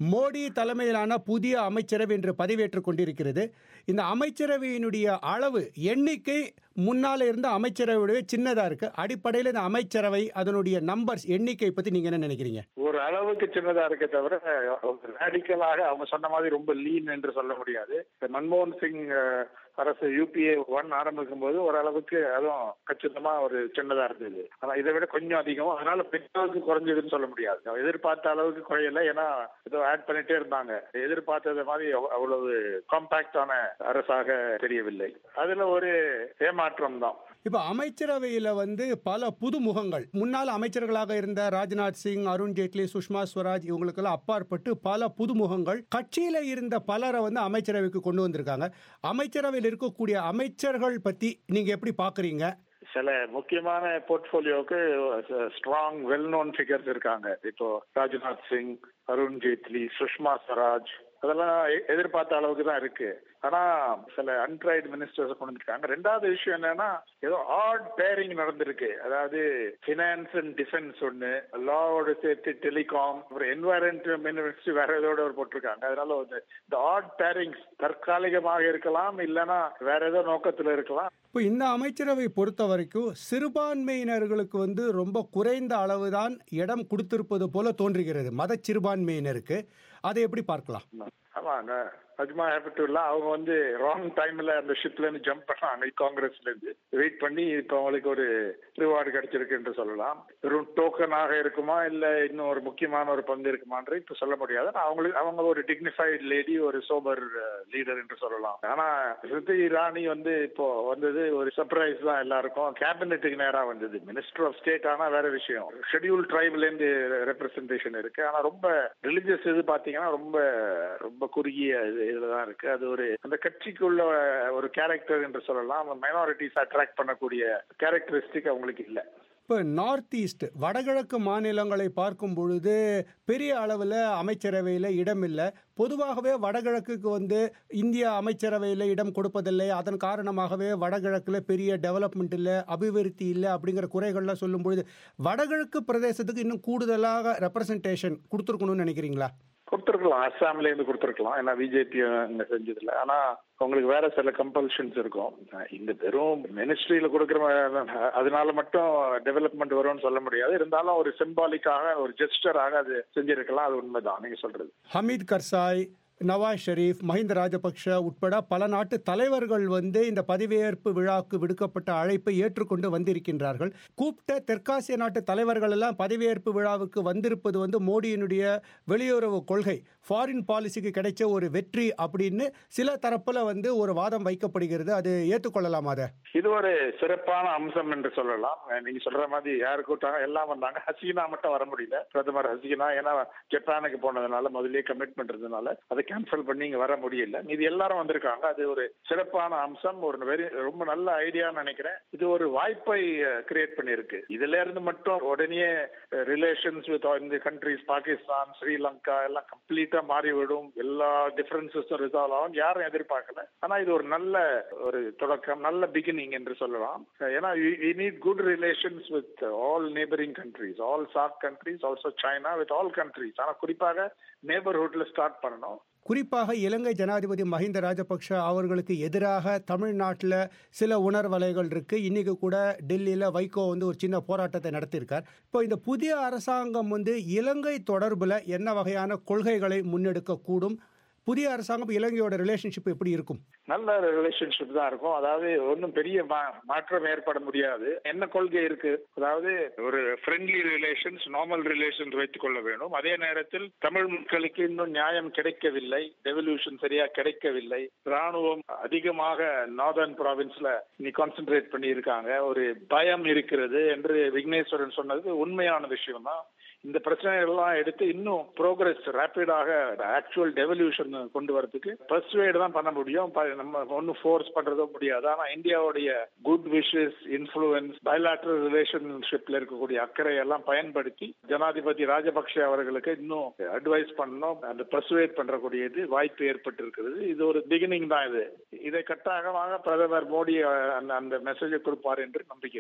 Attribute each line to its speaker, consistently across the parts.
Speaker 1: மோடி தலைமையிலான புதிய அமைச்சரவை இன்று பதவியேற்றுக் கொண்டிருக்கிறது இந்த அமைச்சரவையினுடைய அளவு எண்ணிக்கை முன்னால இருந்த அமைச்சரவையோட சின்னதா இருக்கு அடிப்படையில் இந்த அமைச்சரவை அதனுடைய நம்பர்ஸ் எண்ணிக்கை பத்தி நீங்க என்ன நினைக்கிறீங்க
Speaker 2: ஒரு அளவுக்கு சின்னதா இருக்க தவிர ரேடிக்கலாக அவங்க சொன்ன மாதிரி ரொம்ப லீன் என்று சொல்ல முடியாது இந்த மன்மோகன் சிங் அஹ், அரசு யூபிஏ ஒன் ஆரம்பிக்கும் போது ஓரளவுக்கு அதுவும் கச்சிதமா ஒரு சின்னதா இருந்தது ஆனா இதை விட கொஞ்சம் அதிகம் அதனால பெரிய அளவுக்கு குறைஞ்சதுன்னு சொல்ல முடியாது எதிர்பார்த்த அளவுக்கு குறையல ஏன்னா ஏதோ ஆட் பண்ணிட்டே இருந்தாங்க எதிர்பார்த்தது மாதிரி அவ்- அவ்வளவு காம்பாக்டான அரசாக தெரியவில்லை அதுல ஒரு ஏமாற்றம் தான்
Speaker 1: இப்ப அமைச்சரவையில வந்து பல புது முகங்கள் முன்னாள் அமைச்சர்களாக இருந்த ராஜ்நாத் சிங் அருண் ஜேட்லி சுஷ்மா ஸ்வராஜ் இவங்களுக்கெல்லாம் அப்பாற்பட்டு பல புது முகங்கள் கட்சியில இருந்த பலரை வந்து அமைச்சரவைக்கு கொண்டு வந்திருக்காங்க அமைச்சரவையில் இருக்கக்கூடிய அமைச்சர்கள் பத்தி நீங்க எப்படி பாக்குறீங்க
Speaker 2: சில முக்கியமான போர்ட்போலியோவுக்கு ஸ்ட்ராங் வெல் நோன் ஃபிகர்ஸ் இருக்காங்க இப்போ ராஜ்நாத் சிங் அருண் ஜேட்லி சுஷ்மா ஸ்வராஜ் அதெல்லாம் எ- எதிர்பார்த்த அளவுக்கு தான் இருக்கு ஆனா சில அன்ட்ரைடு மினிஸ்டர்ஸ் கொண்டு வந்திருக்காங்க ரெண்டாவது விஷயம் என்னன்னா ஏதோ ஆட் பேரிங் நடந்திருக்கு அதாவது பினான்ஸ் அண்ட் டிஃபென்ஸ் ஒண்ணு லாவோட சேர்த்து டெலிகாம் அப்புறம் என்வாயரன்ட் மினிஸ்ட்ரி வேற ஏதோட ஒரு போட்டிருக்காங்க அதனால வந்து இந்த ஆட் பேரிங்ஸ் தற்காலிகமாக இருக்கலாம் இல்லைன்னா வேற ஏதோ நோக்கத்துல இருக்கலாம்
Speaker 1: இப்போ இந்த அமைச்சரவை பொறுத்த வரைக்கும் சிறுபான்மையினர்களுக்கு வந்து ரொம்ப குறைந்த அளவுதான் இடம் கொடுத்திருப்பது போல தோன்றுகிறது மத சிறுபான்மையினருக்கு அதை எப்படி பார்க்கலாம்
Speaker 2: ஆமாங்க அஜ்மா ஹேபிட்டுல்லா அவங்க வந்து ராங் டைம்ல அந்த ஷிப்ல இருந்து ஜம்ப் பண்ணாங்க காங்கிரஸ்ல இருந்து வெயிட் பண்ணி இப்போ அவங்களுக்கு ஒரு ரிவார்டு கிடைச்சிருக்கு என்று சொல்லலாம் வெறும் டோக்கனாக இருக்குமா இல்ல இன்னும் ஒரு முக்கியமான ஒரு பங்கு இருக்குமான்ற இப்ப சொல்ல முடியாது ஆனா அவங்களுக்கு அவங்க ஒரு டிக்னிஃபைடு லேடி ஒரு சோபர் லீடர் என்று சொல்லலாம் ஆனா ஸ்மிருதி இரானி வந்து இப்போ வந்தது ஒரு சர்ப்ரைஸ் தான் எல்லாருக்கும் கேபினெட்டுக்கு நேரா வந்தது மினிஸ்டர் ஆஃப் ஸ்டேட் ஆனா வேற விஷயம் ஷெட்யூல் ட்ரைப்ல இருந்து ரெப்ரசன்டேஷன் இருக்கு ஆனா ரொம்ப ரிலிஜியஸ் இது பாத்தீங்கன்னா ரொம்ப ரொம்ப குறுகிய இது இதுலதான் இருக்கு அது ஒரு அந்த கட்சிக்குள்ள ஒரு கேரக்டர் என்று சொல்லலாம் மைனாரிட்டிஸ் அட்ராக்ட் பண்ணக்கூடிய கேரக்டரிஸ்டிக் அவங்களுக்கு இல்லை
Speaker 1: இப்போ நார்த் ஈஸ்ட் வடகிழக்கு மாநிலங்களை பார்க்கும் பொழுது பெரிய அளவில் அமைச்சரவையில் இடம் இல்லை பொதுவாகவே வடகிழக்குக்கு வந்து இந்திய அமைச்சரவையில் இடம் கொடுப்பதில்லை அதன் காரணமாகவே வடகிழக்கில் பெரிய டெவலப்மெண்ட் இல்லை அபிவிருத்தி இல்லை அப்படிங்கிற குறைகள்லாம் சொல்லும் பொழுது வடகிழக்கு பிரதேசத்துக்கு இன்னும் கூடுதலாக ரெப்ரசன்டேஷன் கொடுத்துருக்கணும்னு நினைக்கிறீங்களா
Speaker 2: கொடுத்துருக்கலாம் அஸ்ஸாம்ல இருந்து கொடுத்துருக்கலாம் ஏன்னா பிஜேபி இங்க செஞ்சதுல ஆனா உங்களுக்கு வேற சில கம்பல்ஷன்ஸ் இருக்கும் இந்த வெறும் மினிஸ்ட்ரியில கொடுக்குற ம- அதனால மட்டும் டெவலப்மெண்ட் வரும்னு சொல்ல முடியாது இருந்தாலும் ஒரு சிம்பாலிக்காக ஒரு ஜெஸ்டராக அது செஞ்சிருக்கலாம் அது உண்மைதான் நீங்க சொல்றது
Speaker 1: ஹமீத் கர்சாய் நவாஸ் ஷெரீப் மஹிந்த ராஜபக்ஷ உட்பட பல நாட்டு தலைவர்கள் வந்து இந்த பதவியேற்பு விழாவுக்கு விடுக்கப்பட்ட அழைப்பை ஏற்றுக்கொண்டு வந்திருக்கின்றார்கள் கூப்பிட்ட தெற்காசிய நாட்டு தலைவர்கள் எல்லாம் பதவியேற்பு விழாவுக்கு வந்திருப்பது வந்து மோடியினுடைய வெளியுறவு கொள்கை ஃபாரின் பாலிசிக்கு கிடைச்ச ஒரு வெற்றி அப்படின்னு சில தரப்புல வந்து ஒரு வாதம் வைக்கப்படுகிறது அது ஏற்றுக்கொள்ளலாமா அதை
Speaker 2: இது ஒரு சிறப்பான அம்சம் என்று சொல்லலாம் நீங்க சொல்ற மாதிரி யாரு கூட்டாங்க எல்லாம் வந்தாங்க ஹசீனா மட்டும் வர முடியல பிரதமர் ஹசீனா ஏன்னா ஜப்பானுக்கு போனதுனால முதல்லயே கமிட்மெண்ட் இருந்ததுனால அதை கேன்சல் பண்ணி இங்க வர முடியல இது எல்லாரும் வந்திருக்காங்க அது ஒரு சிறப்பான அம்சம் ஒரு வெரி ரொம்ப நல்ல ஐடியான்னு நினைக்கிறேன் இது ஒரு வாய்ப்பை கிரியேட் பண்ணியிருக்கு இதுல இருந்து மட்டும் உடனே ரிலேஷன்ஸ் வித் இந்த கண்ட்ரிஸ் பாகிஸ்தான் ஸ்ரீலங்கா எல்லாம் கம்ப்ளீட்டா மாறிவிடும் எல்லா டிஃபரன்சஸும் ரிசால்வ் ஆகும் யாரும் எதிர்பார்க்கல ஆனா இது ஒரு நல்ல ஒரு தொடக்கம் நல்ல பிகினிங் என்று சொல்லலாம் ஏன்னா we need good relations with all neighbouring countries all SAARC countries also China with all countries ஆனா குறிப்பாக நெய்பர்ஹுட்ல ஸ்டார்ட் பண்ணணும்
Speaker 1: குறிப்பாக இலங்கை ஜனாதிபதி மஹிந்த ராஜபக்ஷ அவர்களுக்கு எதிராக தமிழ்நாட்டில் சில உணர்வலைகள் இருக்கு இன்னைக்கு கூட டெல்லியில் வைகோ வந்து ஒரு சின்ன போராட்டத்தை நடத்தியிருக்கார் இப்போ இந்த புதிய அரசாங்கம் வந்து இலங்கை தொடர்பில் என்ன வகையான கொள்கைகளை முன்னெடுக்க கூடும் புதிய அரசாங்கம் இலங்கையோட ரிலேஷன்ஷிப் எப்படி இருக்கும்
Speaker 2: நல்ல ரிலேஷன்ஷிப் தான் இருக்கும் அதாவது ஒன்றும் பெரிய மா- மாற்றம் ஏற்பட முடியாது என்ன கொள்கை இருக்கு அதாவது ஒரு ஃப்ரெண்ட்லி ரிலேஷன்ஸ் நார்மல் ரிலேஷன்ஸ் வைத்துக் கொள்ள வேண்டும் அதே நேரத்தில் தமிழ் மக்களுக்கு இன்னும் நியாயம் கிடைக்கவில்லை ரெவல்யூஷன் சரியா கிடைக்கவில்லை ராணுவம் அதிகமாக நார்தர்ன் ப்ராவின்ஸ்ல நீ கான்சென்ட்ரேட் பண்ணி இருக்காங்க ஒரு பயம் இருக்கிறது என்று விக்னேஸ்வரன் சொன்னது உண்மையான விஷயம் தான் இந்த பிரச்சனைகள்லாம் எடுத்து இன்னும் ப்ரோக்ரஸ் ரேபிடாக ஆக்சுவல் டெவல்யூஷன் கொண்டு வரதுக்கு பர்சுவேட் தான் பண்ண முடியும் ப- நம்ம ஒன்றும் ஃபோர்ஸ் பண்றதோ முடியாது ஆனா இந்தியாவுடைய குட் விஷஸ் இன்ஃப்ளூயன்ஸ் பயலாட்ரல் ரிலேஷன்ஷிப்ல இருக்கக்கூடிய அக்கறை எல்லாம் பயன்படுத்தி ஜனாதிபதி ராஜபக்ஷ அவர்களுக்கு இன்னும் அட்வைஸ் பண்ணணும் அந்த பர்சுவேட் பண்றக்கூடியது வாய்ப்பு ஏற்பட்டு இருக்கிறது இது ஒரு பிகினிங் தான் இது இதை கட்டாயமாக பிரதமர் மோடி அஹ், அந்த- அந்த மெசேஜை கொடுப்பார் என்று நம்புகிறேன்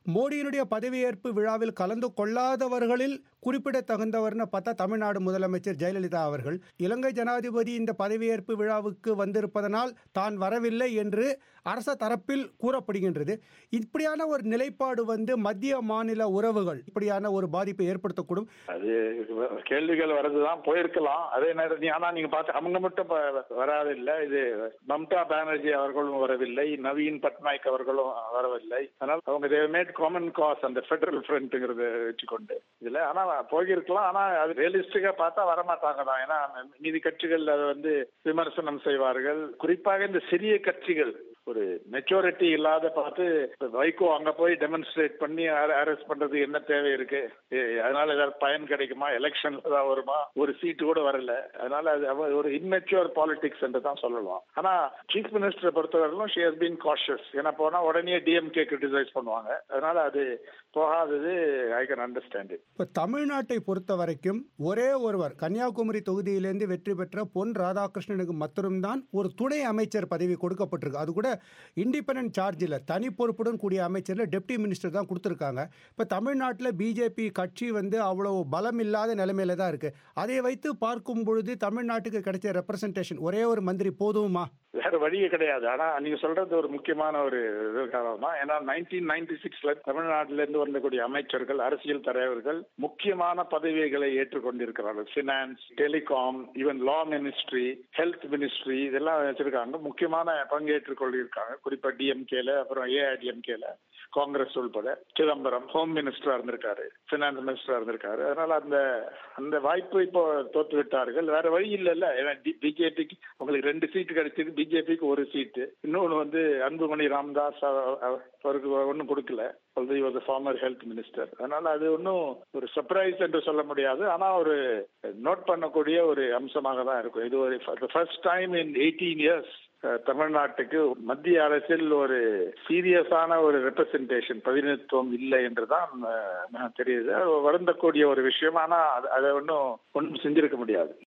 Speaker 1: மோடியினுடைய பதவியேற்பு விழாவில் கலந்து கொள்ளாதவர்களில் குறிப்பிடத்தகுந்தவர்னு பார்த்தா தமிழ்நாடு முதலமைச்சர் ஜெயலலிதா அவர்கள் இலங்கை ஜனாதிபதி இந்த பதவியேற்பு விழாவுக்கு வந்திருப்பதனால் தான் வரவில்லை என்று அரச தரப்பில் கூறப்படுகின்றது இப்படியான ஒரு நிலைப்பாடு வந்து மத்திய மாநில உறவுகள் இப்படியான ஒரு பாதிப்பை ஏற்படுத்தக்கூடும்
Speaker 2: அது கேள்விகள் வரதுதான் போயிருக்கலாம் அதே நேரம் ஆனா நீங்க பார்த்து அவங்க மட்டும் ப- வராதில்லை இது மம்தா பானர்ஜி அவர்களும் வரவில்லை நவீன் பட்நாயக் அவர்களும் வரவில்லை அதனால அவங்க மேட் காமன் காஸ் அந்த ஃபெடரல் ஃப்ரண்ட்ங்கிறத வச்சுக்கொண்டு இதுல ஆனா போயிருக்கலாம் ஆனா அது ரியலிஸ்டிக்கா பார்த்தா வரமாட்டாங்க தான் ஏன்னா மீதி கட்சிகள் அதை வந்து விமர்சனம் செய்வார்கள் குறிப்பாக இந்த சிறிய கட்சிகள் ஒரு மெச்சூரிட்டி இல்லாத பார்த்து இப்ப வைகோ அங்க போய் டெமான்ஸ்ட்ரேட் பண்ணி அரெஸ்ட் பண்றது என்ன தேவை இருக்கு ஏ- அதனால ஏதாவது பயன் கிடைக்குமா எலெக்ஷன்ல தான் வருமா ஒரு சீட்டு கூட வரல அதனால அது அவ- ஒரு இம்மெச்சூர் பாலிடிக்ஸ் என்று தான் சொல்லலாம் ஆனா சீஃப் மினிஸ்டரை பொறுத்தவரையிலும் ஷி ஹஸ் பீன் காஷியஸ் ஏன்னா போனா உடனே டிஎம்கே கிரிட்டிசைஸ் பண்ணுவாங்க அதனால அது போகாதது ஐ கேன் அண்டர்ஸ்டாண்ட் இட்
Speaker 1: இப்போ தமிழ்நாட்டை பொறுத்த வரைக்கும் ஒரே ஒருவர் கன்னியாகுமரி தொகுதியிலேருந்து வெற்றி பெற்ற பொன் ராதாகிருஷ்ணனுக்கு மட்டும்தான் ஒரு துணை அமைச்சர் பதவி கொடுக்கப்பட்டிருக்கு அது கூட இண்டிபெண்டன்ட் சார்ஜில் தனி பொறுப்புடன் கூடிய அமைச்சரில் டெப்டி மினிஸ்டர் தான் கொடுத்துருக்காங்க இப்போ தமிழ்நாட்டில் பிஜேபி கட்சி வந்து அவ்வளோ பலம் இல்லாத நிலைமையில தான் இருக்குது அதை வைத்து பார்க்கும் பொழுது தமிழ்நாட்டுக்கு கிடைச்ச ரெப்ரசன்டேஷன் ஒரே ஒரு மந்திரி போதுமா
Speaker 2: வேற வழியே கிடையாது ஆனா நீங்க சொல்றது ஒரு முக்கியமான ஒரு இது காரணம் தான் ஏன்னா நைன்டீன் நைன்டி சிக்ஸ்ல தமிழ்நாட்டில இருந்து வரக்கூடிய அமைச்சர்கள் அரசியல் தலைவர்கள் முக்கியமான பதவிகளை ஏற்றுக்கொண்டிருக்கிறார்கள் finance telecom even law ministry health ministry இதெல்லாம் வச்சிருக்காங்க முக்கியமான பங்கேற்றுக் கொண்டிருக்காங்க குறிப்பா டிஎம்கேல அப்புறம் ஏஐடிஎம்கேல காங்கிரஸ் உள்பட சிதம்பரம் ஹோம் மினிஸ்டரா இருந்திருக்காரு பினான்ஸ் மினிஸ்டரா இருந்திருக்காரு அதனால அந்த அந்த வாய்ப்பு இப்போ தோத்து விட்டார்கள் வேற வழி இல்லைல்ல ஏன்னா பிஜேபிக்கு உங்களுக்கு ரெண்டு சீட்டு கிடைச்சது பிஜேபிக்கு ஒரு சீட்டு இன்னொன்னு வந்து அன்புமணி ராமதாஸ் அவ- அவ- அவருக்கு ஒன்றும் கொடுக்கல வாஸ் ஃபார்மர் ஹெல்த் மினிஸ்டர் அதனால அது ஒன்றும் ஒரு சர்ப்ரைஸ் என்று சொல்ல முடியாது ஆனா ஒரு நோட் பண்ணக்கூடிய ஒரு அம்சமாக தான் இருக்கும் இது ஒரு first time in eighteen years தமிழ்நாட்டுக்கு மத்திய அரசில் ஒரு சீரியஸான ஒரு ரெப்ரசன்டேஷன் பிரதிநிதித்துவம் இல்லை என்றுதான் அஹ், நான் தெரியுது அது வருந்தக்கூடிய ஒரு விஷயம் ஆனா அது- அதை ஒன்றும் ஒன்றும் செஞ்சிருக்க முடியாது